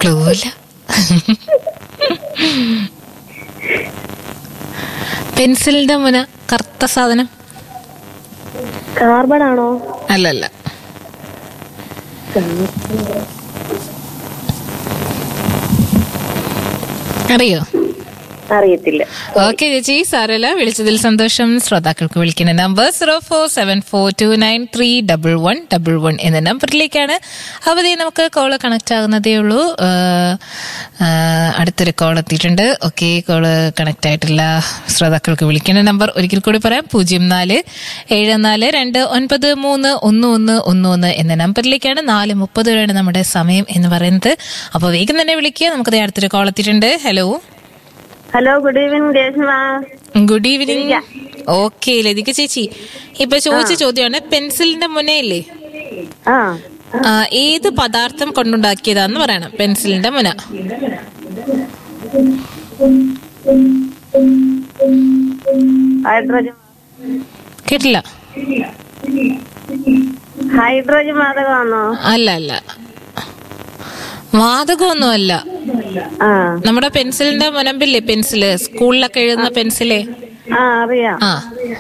Clue ഇല്ല പെൻസിലിന്റെ മുന കറുത്ത സാധനം കാർബൺ ആണോ അല്ലല്ല അറിയോ അറിയത്തില്ല ഓക്കെ ചേച്ചി സാരല്ല വിളിച്ചതിൽ സന്തോഷം ശ്രോതാക്കൾക്ക് വിളിക്കുന്ന number zero four seven four two nine three double one double one എന്ന നമ്പറിലേക്കാണ് അവധി നമുക്ക് കോള് കണക്ട് ആകുന്നതേ ഉള്ളൂ ആ, ആ, അടുത്തൊരു കോൾ എത്തിയിട്ടുണ്ട് ഓക്കെ കോള് കണക്ട് ആയിട്ടില്ല ശ്രോതാക്കൾക്ക് വിളിക്കുന്ന നമ്പർ ഒരിക്കൽ കൂടി പറയാം പൂജ്യം നാല് ഏഴ് നാല് രണ്ട് ഒൻപത് മൂന്ന് ഒന്ന് ഒന്ന് ഒന്ന് ഒന്ന് എന്ന നമ്പറിലേക്കാണ് നാല് മുപ്പത് വരെയാണ് നമ്മുടെ സമയം എന്ന് പറയുന്നത് അപ്പോൾ വേഗം തന്നെ വിളിക്കുക നമുക്ക് ദേ അടുത്തൊരു കോൾ എത്തിയിട്ടുണ്ട് hello hello good evening Reshma good evening okay Lathika ചേച്ചി ഇപ്പൊ ചോദിച്ച ചോദ്യമാണ് പെൻസിലിന്റെ മുനയില്ലേ ആ ആ, ഏത് പദാർത്ഥം കൊണ്ടുണ്ടാക്കിയതാന്ന് പറയണം പെൻസിലിന്റെ മുന ഹൈഡ്രോജൻ കേട്ടില്ല ഹൈഡ്രോജൻ വാതകമാണോ അല്ല അല്ല വാതകമൊന്നും അല്ല ആ നമ്മുടെ പെൻസിലിന്റെ മുനമ്പില്ലേ പെൻസില് സ്കൂളിലൊക്കെ എഴുതുന്ന പെൻസിലേ ആ അറിയാം ആ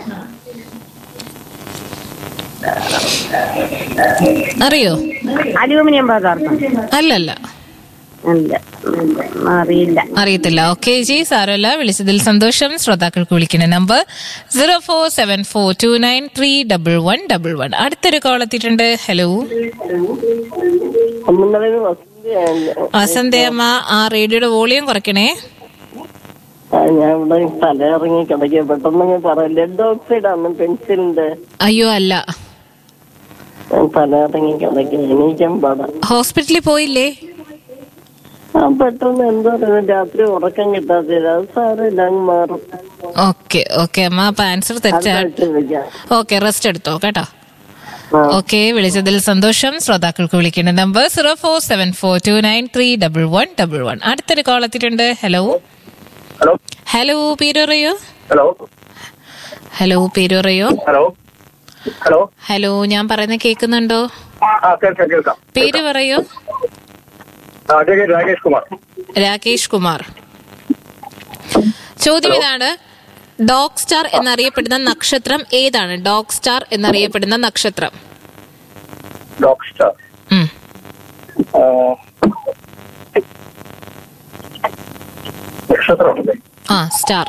അറിയോ അലൂമിനിയം പദാർത്ഥം അല്ലല്ല അല്ല ഉം, അറിയില്ല അറിയത്തില്ല ഓക്കെ ജി സാരമല്ല വിളിച്ചതിൽ സന്തോഷം ശ്രോതാക്കൾക്ക് വിളിക്കുന്ന number zero four seven four two nine three double one double one അടുത്തൊരു കോൾ എത്തിയിട്ടുണ്ട് ഹലോ അമ്മന്നവര് വസന്തിയാണ് വസന്തയമ്മ ആ റേഡിയോയുടെ വോളിയം കുറയ്ക്കണേ ആ, ഞാൻ ഇവിടെ തലയിറങ്ങി കിടക്കുക പെട്ടെന്ന് പറയാം ലെഡ് ഓക്സൈഡ് ആണ് പെൻസിലിന്റെ അയ്യോ അല്ല ഞാൻ തലയിറങ്ങി കിടക്കുക എണീക്കാൻ പാടാം ഹോസ്പിറ്റലിൽ പോയില്ലേ ആ പെട്ടെന്ന് എന്താ പറയുക രാത്രി ഉറക്കം കിട്ടാത്തില്ല അത് സാരമില്ല അങ്ങ് മാറും ഓക്കെ ഓക്കെ അമ്മ അപ്പൊ ആൻസർ തെറ്റാ അടുത്താഴ്ച വിളിക്കാം ഓക്കെ റെസ്റ്റ് എടുത്തോ കേട്ടോ ആ. ഓക്കെ വിളിച്ചതിൽ സന്തോഷം ശ്രോതാക്കൾക്ക് വിളിക്കേണ്ട number zero four seven four two nine three double one double one അടുത്തൊരു കോൾ എത്തിയിട്ടുണ്ട് ഹലോ ഹലോ ഹലോ പേര് പറയോ ഹലോ ഹലോ പേര് പറയോ ഹലോ ഹലോ ഹലോ ഞാൻ പറയുന്നത് കേൾക്കുന്നുണ്ടോ ആ കേൾക്കാം കേൾക്കാം പേര് പറയോ ആ അതെ രാകേഷ് കുമാർ രാകേഷ് കുമാർ ചോദ്യം ഇതാണ് ഡോഗ് സ്റ്റാർ എന്നറിയപ്പെടുന്ന നക്ഷത്രം ഏതാണ് ഡോഗ് സ്റ്റാർ എന്നറിയപ്പെടുന്ന നക്ഷത്രം ഡോഗ് സ്റ്റാർ ഉം. നക്ഷത്രമുണ്ടല്ലേ ആ സ്റ്റാർ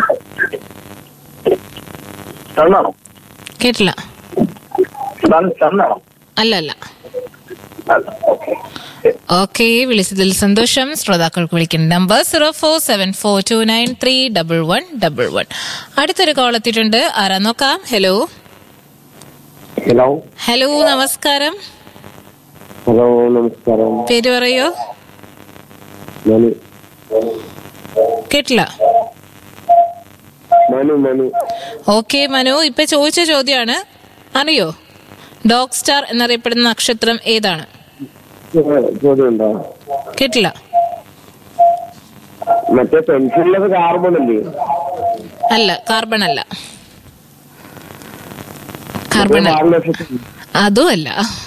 സണ്ണാണോ കേട്ടില്ല സൺ സണ്ണാണോ അല്ല അല്ല അല്ല ഓക്കെ ഓക്കെ വിളിച്ചതിൽ സന്തോഷം ശ്രോതാക്കൾക്ക് വിളിക്കുന്ന number zero four seven four two nine three double one double one അടുത്തൊരു കോൾ എത്തിയിട്ടുണ്ട് ആരാ നോക്കാം ഹലോ ഹലോ ഹലോ നമസ്കാരം ഹലോ നമസ്കാരം പേര് പറയോ മനു കേട്ടില്ല മനു മനു ഓക്കെ മനു ഇപ്പൊ ചോദിച്ച ചോദ്യമാണ് അറിയോ ഡോഗ് സ്റ്റാർ എന്നറിയപ്പെടുന്ന നക്ഷത്രം ഏതാണ് ചോദ്യം ഉണ്ടോ കേട്ടില്ല മറ്റേ പെൻസിലിനത് കാർബൺ അല്ലേ അല്ല കാർബൺ അല്ല കാർബൺ അല്ല വാൽനക്ഷത്രം. അതും അല്ല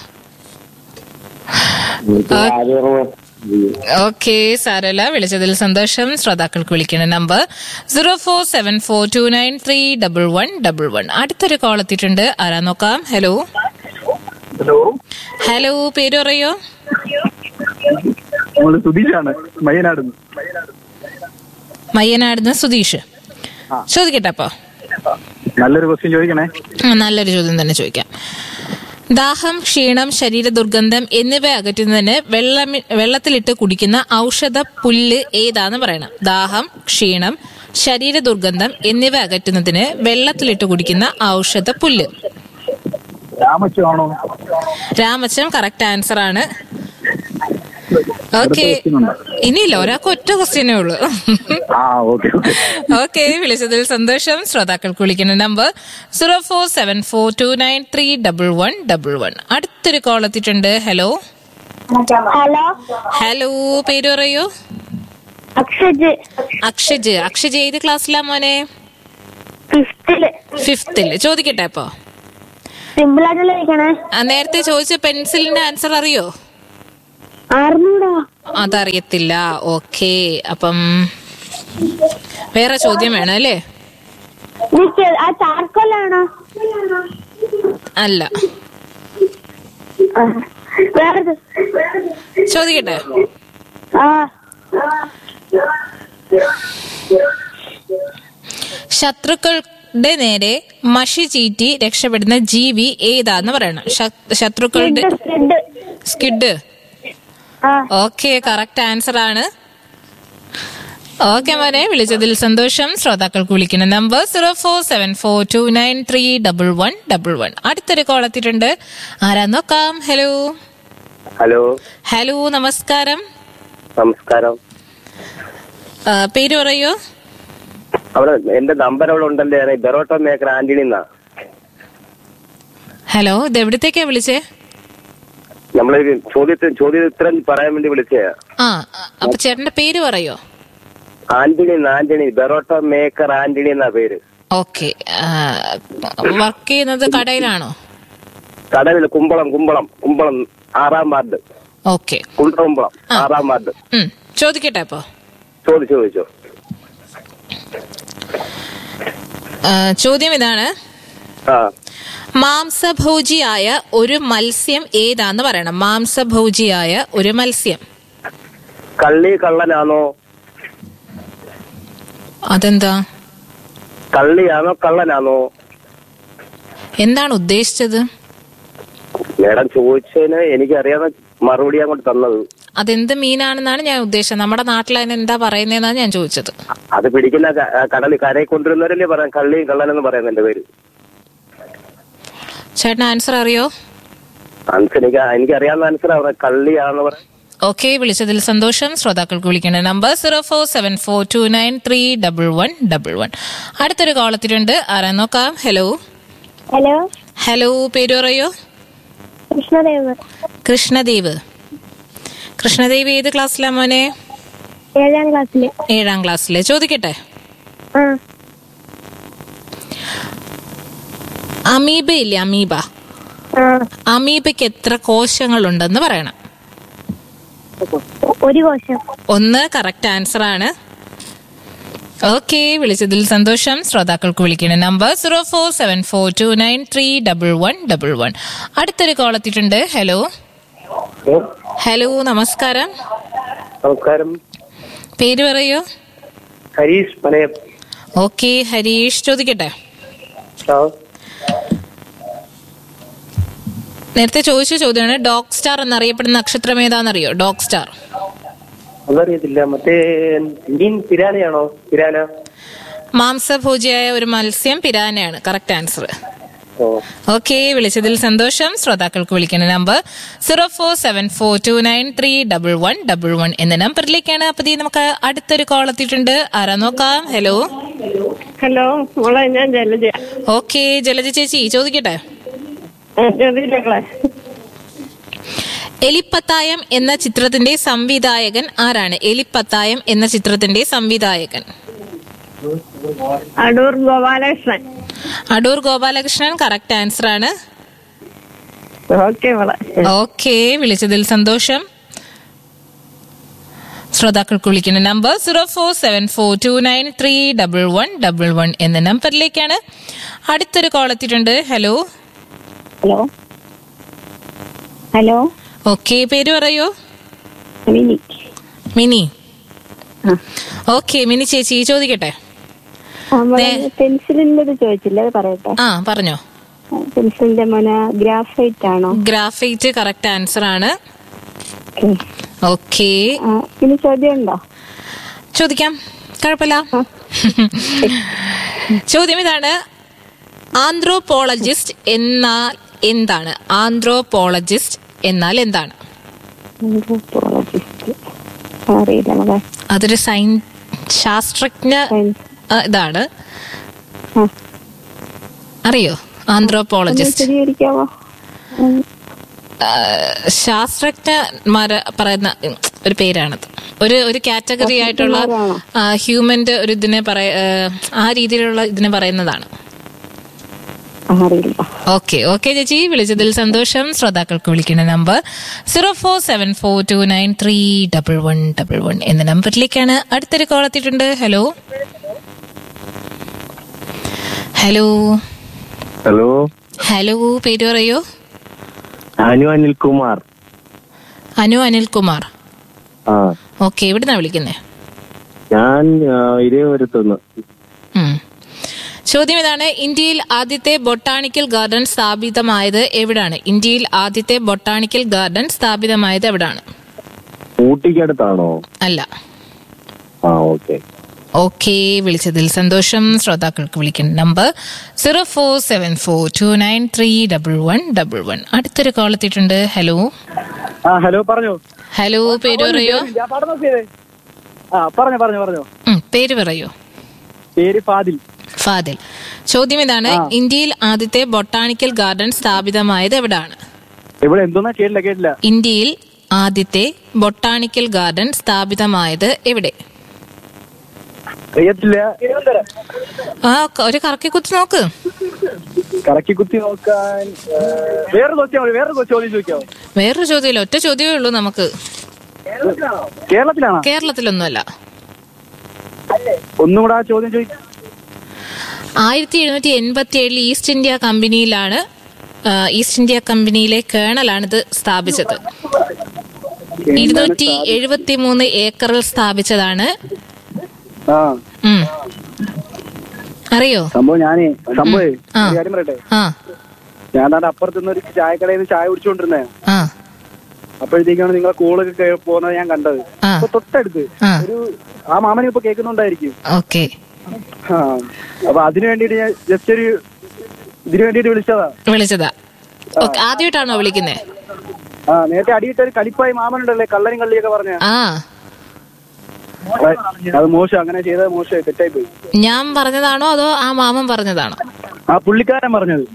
എനിക്ക് ആദ്യം ഓർമ്മ- ഓക്കെ സാരല്ല വിളിച്ചതിൽ സന്തോഷം ശ്രോതാക്കൾക്ക് വിളിക്കുന്ന number zero four seven four two nine three double one double one അടുത്തൊരു കോൾ എത്തിയിട്ടുണ്ട് ആരാ നോക്കാം ഹലോ ഹലോ ഹലോ പേര് പറയോ നമ്മള് സുധീഷാണ് മയ്യനാട് മയ്യനാടുന്ന് സുധീഷ് ചോദിക്കട്ടെ അപ്പൊ നല്ലൊരു ക്വസ്റ്റ്യൻ ചോദിക്കണേ ആ, നല്ലൊരു ചോദ്യം തന്നെ ചോദിക്കാം ദാഹം ക്ഷീണം ശരീര ദുർഗന്ധം എന്നിവ അകറ്റുന്നതിന് വെള്ളം വെള്ളത്തിലിട്ട് കുടിക്കുന്ന ഔഷധ പുല്ല് ഏതാന്ന് പറയണം ദാഹം ക്ഷീണം ശരീര ദുർഗന്ധം എന്നിവ അകറ്റുന്നതിന് വെള്ളത്തിലിട്ട് കുടിക്കുന്ന ഔഷധ പുല്ല് രാമച്ചാണോ രാമച്ചം കറക്റ്റ് ആൻസർ ആണ് ഓക്കെ ഇനിയില്ല ഒരാൾക്ക് ഒറ്റ ക്വസ്റ്റ്യനേ ഉള്ളൂ ആ ഓക്കെ ഓക്കെ ഓക്കെ വിളിച്ചതിൽ സന്തോഷം ശ്രോതാക്കൾക്ക് വിളിക്കുന്ന number zero four seven four two nine three double one double one അടുത്തൊരു കോൾ എത്തിയിട്ടുണ്ട് ഹലോ ഹലോ ഹലോ പേര് പറയൂ അക്ഷജ് അക്ഷജ് അക്ഷജ് ഏത് ക്ലാസ്സിലാ മോനെ ഫിഫ്തില് ഫിഫ്തില് ചോദിക്കട്ടെ അപ്പൊ സിമ്പിൾ ആയിട്ടുള്ള ചോദിക്കണേ ആ, നേരത്തെ ചോദിച്ച പെൻസിലിന്റെ ആൻസർ അറിയോ അറിഞ്ഞൂടാ അതറിയത്തില്ല ഓക്കെ അപ്പം വേറെ ചോദ്യം വേണം അല്ലേ നിക്ക് ആ ചാർക്കോലാണോ അല്ല ആ, വേറത് ചോദിക്കട്ടെ ആ ശത്രുക്കളുടെ നേരെ മഷി ചീറ്റി രക്ഷപ്പെടുന്ന ജീവി ഏതാന്ന് പറയണം ശ- ശത്രുക്കളുടെ സ്കിഡ് സ്കിഡ് ആ ഓക്കെ കറക്റ്റ് ആൻസർ ആണ് ഓക്കെ മോനെ വിളിച്ചതിൽ സന്തോഷം ശ്രോതാക്കൾക്ക് വിളിക്കുന്ന number zero four seven four two nine three double one double one അടുത്തൊരു കോൾ എത്തിയിട്ടുണ്ട് ആരാ നോക്കാം ഹലോ ഹലോ ഹലോ നമസ്കാരം നമസ്കാരം ആ, പേര് പറയൂ അവിടെ എന്റെ നമ്പർ അവിടെ ഉണ്ടല്ലോ ഞാൻ ബെറോട്ടോ മേക്കർ ആന്റണി എന്നാ ഹലോ ഇത് എവിടത്തേക്കാ വിളിച്ചേ നമ്മള് ചോദ്യത്തിന് ചോദ്യോത്തരം പറയാൻ വേണ്ടി വിളിച്ചേ ആ അപ്പൊ ചേട്ടന്റെ പേര് പറയോ ആന്റണി എന്ന് ആന്റണി ബെറോട്ടോ മേക്കർ ആന്റണി എന്നാ പേര് ഓക്കെ വർക്ക് ചെയ്യുന്നത് കടയിലാണോ കടവിൽ കുമ്പളം കുമ്പളം കുമ്പളം ആറാം വാർഡ് ഓക്കെ കുണ്ടകുമ്പളം ആറാം വാർഡ് ഉം ചോദിക്കട്ടെ അപ്പൊ ചോദിച്ചു ചോദിച്ചോ ആ, ചോദ്യം ഇതാണ് ആ മാംസഭോജിയായ ഒരു മത്സ്യം ഏതാന്ന് പറയണം മാംസഭോജിയായ ഒരു മത്സ്യം കള്ളി കള്ളനാണോ അതെന്താ കള്ളിയാണോ കള്ളനാണോ എന്താണ് ഉദ്ദേശിച്ചത് മേഡം ചോദിച്ചതിന് എനിക്കറിയാവുന്ന മറുപടി അങ്ങോട്ട് തന്നത് അതെന്ത് മീനാണെന്നാണ് ഞാൻ ഉദ്ദേശിച്ചത് നമ്മുടെ നാട്ടിൽ അതിന് എന്താ പറയുന്നതെന്നാണ് ഞാൻ ചോദിച്ചത് അത് പിടിക്കുന്ന ക- കടലിൽ കരയിൽ കൊണ്ടുവരുന്നവരല്ലേ പറയാം കള്ളിയും കള്ളനെന്ന് പറയുന്നത് എന്റെ പേര് ചേട്ടൻ ആൻസർ അറിയോ ആൻസർ എനിക്ക് എനിക്കറിയാവുന്ന ആൻസർ അവിടെ കള്ളിയാണെന്ന് പറയാം ഓക്കെ വിളിച്ചതിൽ സന്തോഷം ശ്രോതാക്കൾക്ക് വിളിക്കേണ്ട number zero four seven four two nine three double one double one അടുത്തൊരു കോൾ എത്തിയിട്ടുണ്ട് ആരാ നോക്കാം ഹലോ ഹലോ ഹലോ പേര് പറയോ കൃഷ്ണദേവ് കൃഷ്ണദേവ് കൃഷ്ണദേവ് ഏത് ക്ലാസ്സിലാ മോനെ ഏഴാം ക്ലാസ്സില് ഏഴാം ക്ലാസ്സിലെ ചോദിക്കട്ടെ ആ അമീബ ഇല്ലേ അമീബ ആ അമീബയ്ക്ക് എത്ര കോശങ്ങളുണ്ടെന്ന് പറയണം ഒരു കോശം ഒന്ന് കറക്റ്റ് ആൻസർ ആണ് ഓക്കെ വിളിച്ചതിൽ സന്തോഷം ശ്രോതാക്കൾക്ക് വിളിക്കുന്ന number zero four seven four two nine three double one double one അടുത്തൊരു കോൾ എത്തിയിട്ടുണ്ട് ഹലോ ഹലോ നമസ്കാരം നമസ്കാരം പേര് പറയൂ ഹരീഷ് പനയം ഓക്കെ ഹരീഷ് ചോദിക്കട്ടെ നേരത്തെ ചോദിച്ച ചോദ്യമാണ് ഡോഗ് സ്റ്റാർ എന്നറിയപ്പെടുന്ന നക്ഷത്രം ഏതാണെന്നറിയോ ഡോഗ് സ്റ്റാർ അതറിയത്തില്ല മറ്റേ മീൻ പിരാനയാണോ പിരാന മാംസഭോജിയായ ഒരു മത്സ്യം പിരാനയാണ് കറക്റ്റ് ആൻസർ ഓ ഓക്കെ വിളിച്ചതിൽ സന്തോഷം ശ്രോതാക്കൾക്ക് വിളിക്കുന്ന number zero four seven four two nine three double one double one എന്ന നമ്പറിലേക്കാണ് അപ്പൊ ദേ നമുക്ക് അടുത്തൊരു കോൾ എത്തിയിട്ടുണ്ട് ആരാ നോക്കാം ഹലോ ഹലോ മോളെ ഞാൻ ജലജ ഓക്കെ ജലജ ചേച്ചി ചോദിക്കട്ടെ ചോദിച്ചോളെ എലിപ്പത്തായം എന്ന ചിത്രത്തിന്റെ സംവിധായകൻ ആരാണ് എലിപ്പത്തായം എന്ന ചിത്രത്തിന്റെ സംവിധായകൻ അടൂർ ഗോപാലകൃഷ്ണൻ അടൂർ ഗോപാലകൃഷ്ണൻ കറക്റ്റ് ആൻസർ ആണ് ഓക്കെ മോളെ ഓക്കെ വിളിച്ചതിൽ സന്തോഷം ശ്രോതാക്കൾക്ക് വിളിക്കുന്ന number zero four seven four two nine three double one double one എന്ന നമ്പറിലേക്കാണ് അടുത്തൊരു കോൾ എത്തിയിട്ടുണ്ട് ഹലോ ഹലോ ഹലോ ഓക്കെ പേര് പറയൂ മിനി മിനി ആ. ഓക്കെ മിനി ചേച്ചി ചോദിക്കട്ടെ ദേ- പെൻസിലിന്റെ ചോദിച്ചില്ല അത് പറയട്ടെ ആ പറഞ്ഞോ പെൻസിലിന്റെ മോന ഗ്രാഫൈറ്റ് ആണോ ഗ്രാഫൈറ്റ് കറക്റ്റ് ആൻസർ ആണ് ഓക്കെ ഓക്കെ ആ, ഇനി ചോദ്യം ഉണ്ടോ ചോദിക്കാം കുഴപ്പമില്ല ചോദ്യം ഇതാണ് ആന്ത്രോപോളജിസ്റ്റ് എന്നാൽ എന്താണ് ആന്ത്രോപോളജിസ്റ്റ് എന്നാൽ എന്താണ് ആന്ത്രോപോളജിസ്റ്റ് അറിയില്ല മകളെ അതൊരു സൈൻ ശാസ്ത്രജ്ഞ സയൻസ് ആ, ഇതാണ് ആ. അറിയോ ഒന്ന് ആന്ത്രോപോളജിസ്റ്റ് വിശദീകരിക്കാവോ ഉം. ശാസ്ത്രജ്ഞന്മാര് പറയുന്ന ഉം, ഒരു പേരാണത് ഒരു ഒരു കാറ്റഗറി ആയിട്ടുള്ള ശാസ്ത്രജ്ഞന്മാരാണോ? ഹ്യൂമന്റെ ഒരു ഇതിനെ പറയ ആ, ആ രീതിയിലുള്ള ഇതിനെ പറയുന്നതാണ് അറിയില്ല ഓക്കെ ഓക്കെ ചേച്ചി വിളിച്ചതിൽ സന്തോഷം ശ്രോതാക്കൾക്ക് വിളിക്കുന്ന number zero four seven four two nine three double one double one എന്ന നമ്പറിലേക്കാണ് അടുത്തൊരു കോൾ എത്തിയിട്ടുണ്ട് ഹലോ ഹലോ ഹലോ ഹലോ പേര് പറയൂ അനു അനിൽകുമാർ അനു അനിൽകുമാർ ആ ഓക്കെ എവിടുന്നാ വിളിക്കുന്നേ ഞാൻ ഇരേവരത്തുനിന്ന് ഉം. ചോദ്യം ഇതാണ് ഇന്ത്യയിൽ ആദ്യത്തെ ബൊട്ടാണിക്കൽ ഗാർഡൻ സ്ഥാപിതമായത് എവിടാണ് ഇന്ത്യയിൽ ആദ്യത്തെ ബൊട്ടാണിക്കൽ ഗാർഡൻ സ്ഥാപിതമായത് എവിടാണ് ഊട്ടിക്കടുത്താണോ അല്ല ആ ഓക്കെ ഓക്കെ വിളിച്ചതിൽ സന്തോഷം ശ്രോതാക്കൾക്ക് വിളിക്കുന്ന number zero four seven four two nine three double one double one അടുത്തൊരു കോൾ എത്തിയിട്ടുണ്ട് ഹലോ ആ ഹലോ പറഞ്ഞോ ഹലോ പേര് പറയോ ഞാൻ പാടം നോക്കിയതേ ആ പറഞ്ഞോ പറഞ്ഞോ പറഞ്ഞോ ഉം, പേര് പറയൂ പേര് ഫാദിൽ ഫാദിൽ ചോദ്യം ഇതാണ് ഇന്ത്യയിൽ ആദ്യത്തെ ബൊട്ടാണിക്കൽ ഗാർഡൻ സ്ഥാപിതമായത് എവിടാണ് ഇവിടെ എന്തോന്നാ കേട്ടില്ല കേട്ടില്ല ഇന്ത്യയിൽ ആദ്യത്തെ ബൊട്ടാണിക്കൽ ഗാർഡൻ സ്ഥാപിതമായത് എവിടെ അറിയത്തില്ല ആ ക- ഒരു കറക്കി കുത്തി നോക്ക് കറക്കി കുത്തി നോക്കാൻ ഏ, വേറൊരു ചോദ്യം മതി വേറൊരു ചോദ്യം ചോദിക്കാമോ വേറൊരു ചോദ്യമില്ല ഒറ്റ ചോദ്യമേ ഉള്ളൂ നമുക്ക് കേരളത്തിലാണോ കേരളത്തിലൊന്നുമല്ല ഒന്നും കൂടെ ആ ചോദ്യം ചോദിക്കാം ആയിരത്തി എഴുന്നൂറ്റി എൺപത്തി ഏഴിൽ ഈസ്റ്റ് ഇന്ത്യ കമ്പനിയിലാണ് ആ, ഈസ്റ്റ് ഇന്ത്യ കമ്പനിയിലെ കേണലാണ് ഇത് സ്ഥാപിച്ചത് ഇരുന്നൂറ്റി എഴുപത്തി മൂന്ന് ഏക്കറിൽ സ്ഥാപിച്ചതാണ് ആ ഉം. അറിയോ സംഭവം ഞാനേ സംഭവേ ആ. ഒരു കാര്യം പറയട്ടെ ആ ഞാൻ താണ്ട് അപ്പുറത്ത് നിന്ന് ഒരു ചായക്കടയിൽ നിന്ന് ചായ കുടിച്ചോണ്ടിരുന്നേ ആ അപ്പോഴത്തേക്കാണ് നിങ്ങളെ കോളൊക്കെ പോകുന്നത് ഞാൻ കണ്ടത് ആ. അപ്പൊ തൊട്ടടുത്ത് ആ. ഒരു ആ മാമനെ ഇപ്പൊ കേൾക്കുന്നുണ്ടായിരിക്കും ഓക്കെ ആ അപ്പൊ അതിനു വേണ്ടിട്ട് ഞാൻ ജസ്റ്റ് ഒരു ഇതിനു വേണ്ടിട്ട് വിളിച്ചതാ വിളിച്ചതാ ഓക്കെ ആദ്യമായിട്ടാണോ വിളിക്കുന്നേ ആ നേരത്തെ അടിയിട്ട ഒരു കലിപ്പായി മാമനുണ്ടല്ലേ കള്ളനും കള്ളിയൊക്കെ പറഞ്ഞ ആ അത് മോശം അങ്ങനെ ചെയ്തത് മോശമായി തെറ്റായി പോയി ഞാൻ പറഞ്ഞതാണോ അതോ ആ മാമൻ പറഞ്ഞതാണോ ആ പുള്ളിക്കാരൻ പറഞ്ഞത്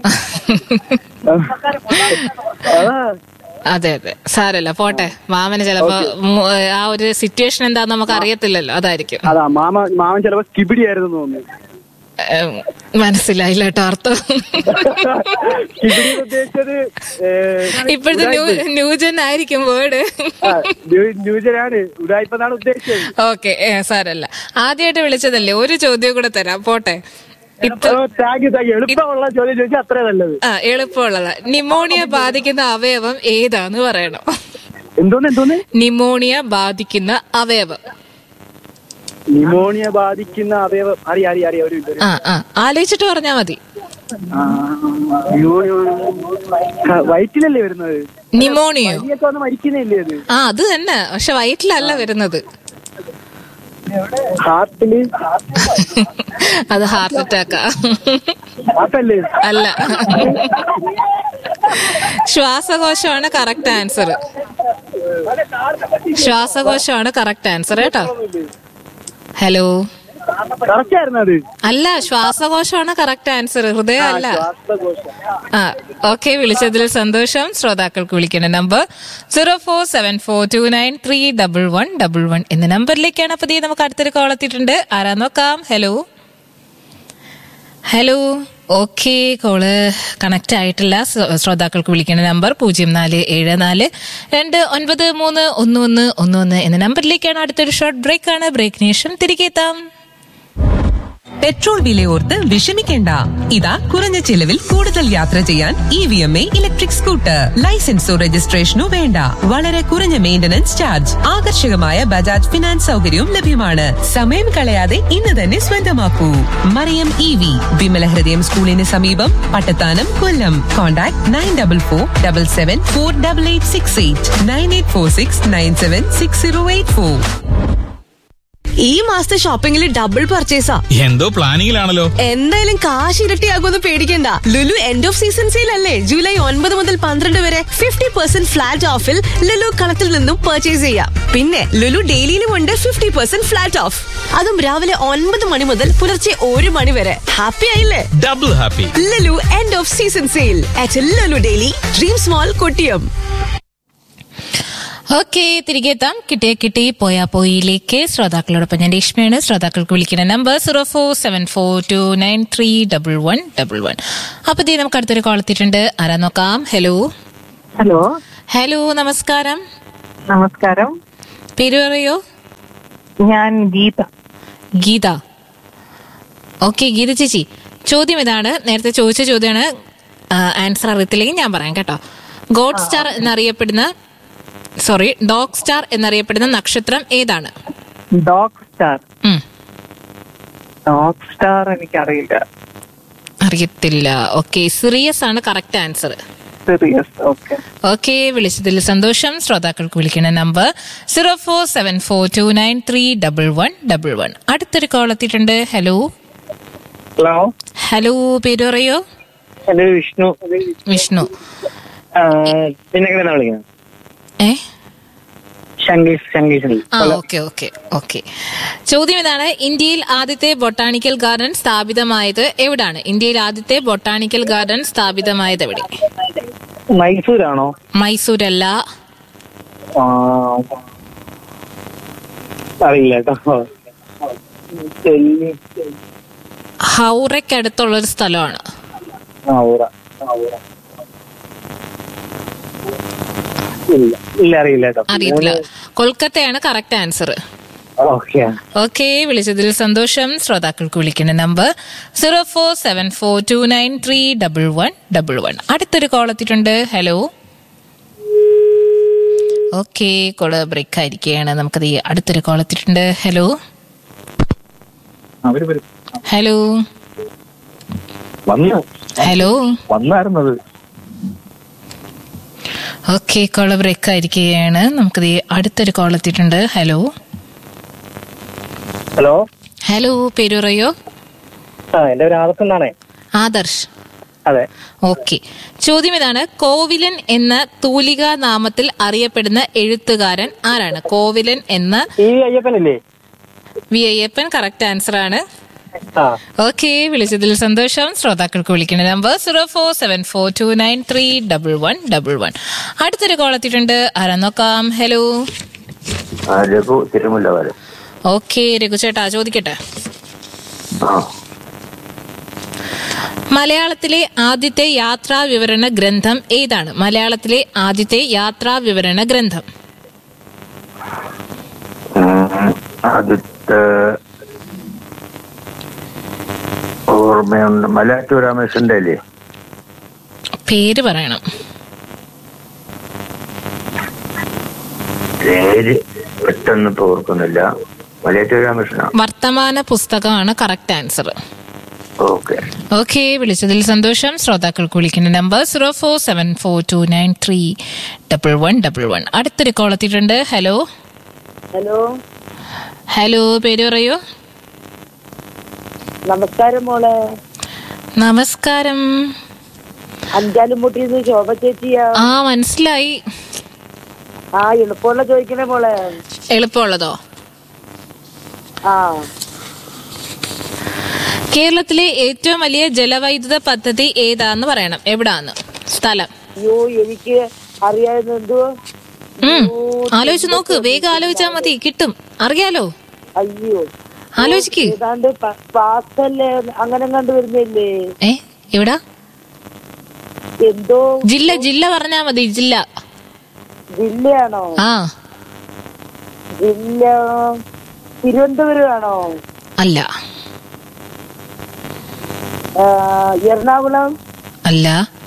അതാ അതെ അതെ സാരല്ല പോട്ടെ മാമന് ചിലപ്പോ മു- ആ ഒരു സിറ്റുവേഷൻ എന്താന്ന് നമുക്ക് അറിയത്തില്ലല്ലോ അതായിരിക്കും അതാ മാമ മാമൻ ചിലപ്പോ കിബിടി ആയിരുന്നു തോന്നുന്നു ഏം, മനസ്സിലായില്ല കേട്ടോ അർത്ഥം കിബിടി എന്ന് ഉദ്ദേശിച്ചത് ഏ, ഇപ്പോഴത്തെ ന്യൂ ന്യൂജൻ ആയിരിക്കും വേർഡ് ആ, ന്യൂ- ന്യൂജനാണ് ഉടായ്പന്നാണ് ഉദ്ദേശിച്ചത് ഓക്കെ സാരല്ല ആദ്യമായിട്ട് വിളിച്ചതല്ലേ ഒരു ചോദ്യം കൂടെ തരാം പോട്ടെ ഇത്ര താങ്ക് യു താങ്ക് യു എളുപ്പമുള്ള ചോദ്യം ചോദിച്ചാൽ അത്രേ നല്ലത് ആ എളുപ്പമുള്ളതാ നിമോണിയ ബാധിക്കുന്ന അവയവം ഏതാന്ന് പറയണം എന്തോന്ന് എന്തോന്ന് നിമോണിയ ബാധിക്കുന്ന അവയവം ന്യൂമോണിയ ബാധിക്കുന്ന അവയവം അറിയാം അറിയാം അറിയാം ഒരു മിനിറ്റ്, ഒരു ആ ആ ആലോചിച്ചിട്ട് പറഞ്ഞാ മതി ന്യൂമോണിയ വയറ്റിലല്ലേ വരുന്നത് നിമോണിയോ പനിയൊക്കെ വന്ന് മരിക്കുന്നില്ലേ അത് ആ അത് തന്നെ പക്ഷെ വയറ്റിലല്ല വരുന്നത് ഹാർട്ടില് അത് ഹാർട്ട് അറ്റാക്കാ ഹാർട്ടല്ലേ അല്ല ശ്വാസകോശമാണ് കറക്റ്റ് ആൻസർ ശ്വാസകോശമാണ് കറക്റ്റ് ആൻസർ കേട്ടോ ഹലോ കറക്റ്റ് ആയിരുന്നു അത് അല്ല ശ്വാസകോശമാണ് കറക്റ്റ് ആൻസർ ഹൃദയം അല്ല ശ്വാസകോശം ആ ഓക്കെ വിളിച്ചതിൽ സന്തോഷം ശ്രോതാക്കൾക്ക് വിളിക്കേണ്ട number zero four seven four two nine three double one double one എന്ന നമ്പറിലേക്കാണ് പതിയെ നമുക്ക് അടുത്തൊരു കോൾ എത്തിയിട്ടുണ്ട് ആരാ നോക്കാം hello hello okay call connect ആയിട്ടില്ല ശ്ര- ശ്രോതാക്കൾക്ക് വിളിക്കേണ്ട നമ്പർ പൂജ്യം നാല് ഏഴ് നാല് രണ്ട് ഒൻപത് മൂന്ന് ഒന്ന് ഒന്ന് ഒന്ന് ഒന്ന് എന്ന നമ്പറിലേക്കാണ് അടുത്തൊരു ഷോർട്ട് ബ്രേക്ക് ആണ് ബ്രേക്കിന് ശേഷം തിരികെ എത്താം പെട്രോൾ വിലയോർത്ത് വിഷമിക്കേണ്ട ഇതാ കുറഞ്ഞ ചിലവിൽ കൂടുതൽ യാത്ര ചെയ്യാൻ E V M A electric scooter ലൈസൻസോ രജിസ്ട്രേഷനോ വേണ്ട വളരെ കുറഞ്ഞ മെയിന്റനൻസ് ചാർജ് ആകർഷകമായ ബജാജ് ഫിനാൻസ് സൗകര്യവും ലഭ്യമാണ് സമയം കളയാതെ ഇന്ന് തന്നെ സ്വന്തമാക്കൂ മറിയം ഇ വി വിമല ഹൃദയം സ്കൂളിന് സമീപം Pattathanam Kollam contact nine double four double seven four double eight six eight nine eight four six nine seven six zero eight four ഈ മാസത്തെ ഷോപ്പിംഗിൽ ഡബിൾ പർച്ചേസാ എന്തോ പ്ലാനിങ്ങിലാണല്ലോ എന്തായാലും കാശ് ഇരട്ടിയാകുമെന്ന് പേടിക്കണ്ട Lulu end of season sale അല്ലേ ജൂലൈ ഒൻപത് മുതൽ പന്ത്രണ്ട് വരെ ഫിഫ്റ്റി പെർസെന്റ് ഫ്ലാറ്റ് ഓഫിൽ ലുലു കളത്തിൽ നിന്നും പർച്ചേസ് ചെയ്യാം പിന്നെ ലുലു ഡെയിലിയിലും ഉണ്ട് ഫിഫ്റ്റി പെർസെന്റ് ഫ്ലാറ്റ് ഓഫ് അതും രാവിലെ ഒൻപത് മണി മുതൽ പുലർച്ചെ ഒരു മണി വരെ ഹാപ്പി ആയില്ലേ double happy Lulu end of season sale at Lulu daily dream small Kottiyam okay തിരികെ എത്താം കിട്ടിയ കിട്ടി പോയാ പോയിലേക്ക് ശ്രോതാക്കളോടൊപ്പം ഞാൻ രേഷ്മയാണ് ശ്രോതാക്കൾക്ക് വിളിക്കുന്ന number zero four seven four two nine three double one double one അപ്പൊ ദേ നമുക്ക് അടുത്തൊരു കോൾ എത്തിയിട്ടുണ്ട് ആരാ നോക്കാം ഹലോ ഹലോ ഹലോ നമസ്കാരം നമസ്കാരം പേര് പറയോ ഞാൻ ഗീത ഗീത ഓക്കെ ഗീത ചേച്ചി ചോദ്യം ഇതാണ് നേരത്തെ ചോദിച്ച ചോദ്യമാണ് ആൻസർ അറിയത്തില്ലെങ്കിൽ ഞാൻ പറയാം കേട്ടോ ഗോഡ് സ്റ്റാർ എന്നറിയപ്പെടുന്ന സോറി ഡോഗ് സ്റ്റാർ എന്നറിയപ്പെടുന്ന നക്ഷത്രം ഏതാണ് ഡോഗ് സ്റ്റാർ ഉം, ഡോഗ് സ്റ്റാർ എനിക്കറിയില്ല അറിയത്തില്ല ഓക്കെ സിറിയസ് ആണ് correct answer Sirius okay okay വിളിച്ചതിൽ സന്തോഷം ശ്രോതാക്കൾക്ക് വിളിക്കുന്ന number zero four seven four two nine three double one double one അടുത്തൊരു കോൾ എത്തിയിട്ടുണ്ട് ഹലോ ഹലോ ഹലോ പേര് പറയോ എന്റെ വിഷ്ണു വിഷ്ണു പിന്നെ എങ്ങനെ വിളിക്കുന്നത് ഏ ശങ്കീഷ് ശങ്കീഷ് ആ ഓക്കെ ഓക്കെ ഓക്കെ ചോദ്യം ഇതാണ് ഇന്ത്യയിൽ ആദ്യത്തെ ബൊട്ടാണിക്കൽ ഗാർഡൻ സ്ഥാപിതമായത് എവിടാണ് ഇന്ത്യയിൽ ആദ്യത്തെ ബൊട്ടാണിക്കൽ ഗാർഡൻ സ്ഥാപിതമായത് എവിടെ മൈസൂരാണോ മൈസൂരല്ല ആ, അറിയില്ല കേട്ടോ ഡൽഹി ഹൗറയ്ക്കടുത്തുള്ള ഒരു സ്ഥലമാണ് ആ ഊറ ആ, ഊറ. ഇല്ല ഇല്ല അറിയില്ല കേട്ടോ അറിയത്തില്ല കൊൽക്കത്തയാണ് കറക്റ്റ് ആൻസർ ഓക്കെ ഓക്കെ വിളിച്ചതിൽ സന്തോഷം ശ്രോതാക്കൾക്ക് വിളിക്കുന്ന number zero four seven four two nine three double one double one അടുത്തൊരു കോൾ എത്തിയിട്ടുണ്ട് ഹലോ ഓക്കെ കോള് ബ്രേക്ക് ആയിരിക്കുകയാണ് നമുക്കത് ഈ അടുത്തൊരു കോൾ എത്തിയിട്ടുണ്ട് ഹലോ അവര് വരും ഹലോ വന്നു ഹലോ വന്നായിരുന്നത് ഓക്കെ കോള് ബ്രേക്ക് ആയിരിക്കുകയാണ് നമുക്കത് ഈ അടുത്തൊരു കോൾ എത്തിയിട്ടുണ്ട് ഹലോ ഹലോ ഹലോ പേര് പറയോ ആ എന്റെ ഒരു ആദർശ് ആദർശ് അതെ ഓക്കെ ചോദ്യം ഇതാണ് കോവിലൻ എന്ന തൂലിക നാമത്തിൽ അറിയപ്പെടുന്ന എഴുത്തുകാരൻ ആരാണ് കോവിലൻ എന്ന ഈ അയ്യപ്പനില്ലേ വി അയ്യപ്പൻ കറക്റ്റ് ആൻസർ ആണ് ആ ഓക്കെ വിളിച്ചതിൽ സന്തോഷം ശ്രോതാക്കൾക്ക് വിളിക്കുന്ന number zero four seven four two nine three double one double one അടുത്തൊരു കോൾ എത്തിയിട്ടുണ്ട് ആരാ നോക്കാം ഹലോ രഘു തിരുമുല്ല വരെ ഓക്കെ രഘുചേട്ടാ ചോദിക്കട്ടെ മലയാളത്തിലെ ആദ്യത്തെ യാത്രാ വിവരണ ഗ്രന്ഥം ഏതാണ് മലയാളത്തിലെ ആദ്യത്തെ യാത്രാ വിവരണ ഗ്രന്ഥം ആദ്യത്തെ ഓർമ്മയുണ്ട് മലയാറ്റൂർ രാമേശ്വരന്റെ അല്ലേ പേര് പറയണം പേര് പെട്ടെന്ന് ഇപ്പൊ ഓർക്കുന്നില്ല മലയാറ്റൂർ രാമേശ്വരനാ വർത്തമാന പുസ്തകമാണ് കറക്റ്റ് ആൻസർ ഓക്കെ ഓക്കെ വിളിച്ചതിൽ സന്തോഷം ശ്രോതാക്കൾക്ക് വിളിക്കുന്ന number zero four seven four two nine three double one double one അടുത്തൊരു കോൾ എത്തിയിട്ടുണ്ട് ഹലോ ഹലോ ഹലോ പേര് പറയൂ നമസ്കാരം മോളെ നമസ്കാരം അഞ്ചാലും മുട്ടിന്ന് ശോഭ ചേച്ചിയാ ആ മനസ്സിലായി ആ എളുപ്പമുള്ള ചോദിക്കണേ മോളെ എളുപ്പമുള്ളതോ ആ കേരളത്തിലെ ഏറ്റവും വലിയ ജലവൈദ്യുത പദ്ധതി ഏതാന്ന് പറയണം എവിടാന്ന് സ്ഥലം അയ്യോ എനിക്ക് അറിയാവുന്ന എന്തോ ഉം ആലോചിച്ച് നോക്ക് വേഗം ആലോചിച്ചാ മതി കിട്ടും അറിയാലോ അയ്യോ ആലോചിക്ക് ഏതാണ്ട് പ- പാസ്തല്ലേ അങ്ങനെ കണ്ടു വരുന്നില്ലേ ഏ എവിടാ എന്തോ ജില്ല ജില്ല പറഞ്ഞാ മതി ജില്ല ജില്ലയാണോ ആ ജില്ല തിരുവനന്തപുരമാണോ അല്ല ആ, എറണാകുളം അല്ല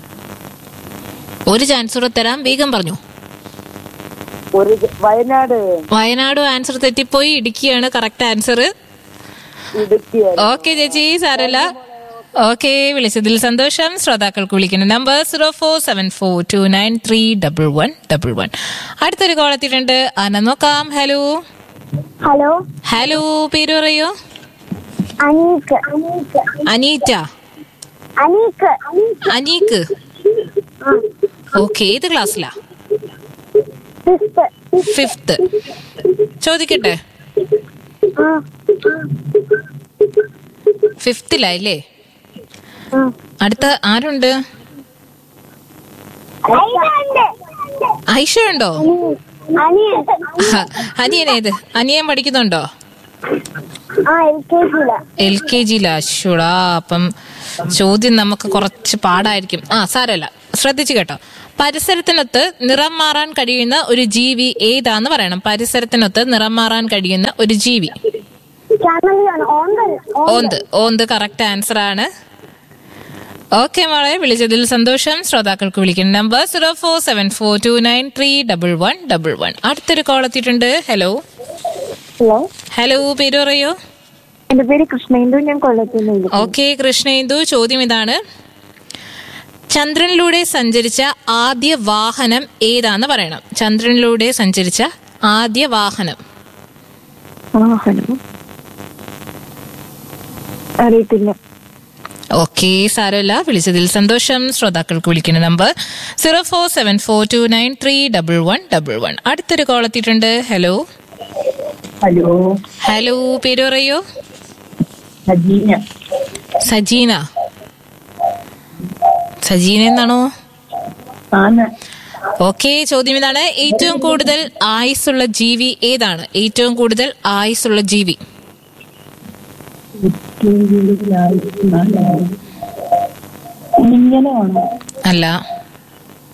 ഒരു ചാൻസ് കൂടെ തരാം വേഗം പറഞ്ഞു ഒരു ജ- വയനാട് വയനാട് ആൻസർ തെറ്റിപ്പോയി ഇടുക്കിയാണ് കറക്റ്റ് ആൻസർ ഇടുക്കിയാണ് ഓക്കെ ചേച്ചി സാരല്ല ഓക്കെ വിളിച്ചതിൽ സന്തോഷം ശ്രോതാക്കൾക്ക് വിളിക്കുന്ന number zero four seven four two nine three double one double one അടുത്തൊരു കോൾ എത്തിയിട്ടുണ്ട് ആന നോക്കാം ഹലോ ഹലോ ഹലോ പേര് പറയോ അനീക്ക് അനീക്ക് അനീറ്റ അനീക്ക് അനീക്ക് ഓക്കെ ഏത് ക്ലാസ്സിലാ ഫിഫ്ത്ത് ഫിഫ്ത്ത് ചോദിക്കട്ടെ ആ ഫിഫ്ത്തിലല്ലേ ആ. അടുത്ത ആരുണ്ട് ഐലുണ്ട് ഐഷ ഉണ്ടോ അനിയൻ അനിയൻ ഏത് അനിയൻ പഠിക്കുന്നുണ്ടോ ആ എൽ കെ ജിയില എൽ കെ ജിയിലാശുടാ അപ്പം ചോദ്യം നമുക്ക് കുറച്ച് പാടായിരിക്കും ആ സാരല്ല ശ്രദ്ധിച്ചു കേട്ടോ പരിസരത്തിനൊത്ത് നിറം മാറാൻ കഴിയുന്ന ഒരു ജീവി ഏതാന്ന് പറയണം പരിസരത്തിനൊത്ത് നിറം മാറാൻ കഴിയുന്ന ഒരു ജീവി ചാനലിലാണ് ഓന്തൽ ഓന്ത് ഓന്ത് കറക്റ്റ് ആൻസർ ആണ് ഓക്കെ മോളെ വിളിച്ചതിൽ സന്തോഷം ശ്രോതാക്കൾക്ക് വിളിക്കുന്ന number zero four seven four two nine three double one double one അടുത്തൊരു കോൾ എത്തിയിട്ടുണ്ട് ഹലോ ഹലോ ഹലോ പേര് പറയോ എന്റെ പേര് കൃഷ്ണേന്ദു ഞാൻ കൊല്ലത്തിൽ നിന്ന് ഓക്കെ കൃഷ്ണേന്ദു ചോദ്യം ഇതാണ് ചന്ദ്രനിലൂടെ സഞ്ചരിച്ച ആദ്യ വാഹനം ഏതാന്ന് പറയണം ചന്ദ്രനിലൂടെ സഞ്ചരിച്ച ആദ്യ വാഹനം വാഹനം അറിയത്തില്ല ഓക്കെ സാരമില്ല വിളിച്ചതിൽ സന്തോഷം ശ്രോതാക്കൾക്ക് വിളിക്കുന്ന number zero four seven four two nine three double one double one അടുത്തൊരു കോൾ എത്തിയിട്ടുണ്ട് ഹലോ ഹലോ ഹലോ പേര് പറയോ സജീന സജീന സജീന എന്നാണോ ആണ് ഓക്കെ ചോദ്യം ഇതാണ് ഏറ്റവും കൂടുതൽ ആയുസ്സുള്ള ജീവി ഏതാണ് ഏറ്റവും കൂടുതൽ ആയുസ്സുള്ള ജീവി ഇങ്ങനെ ആണോ അല്ല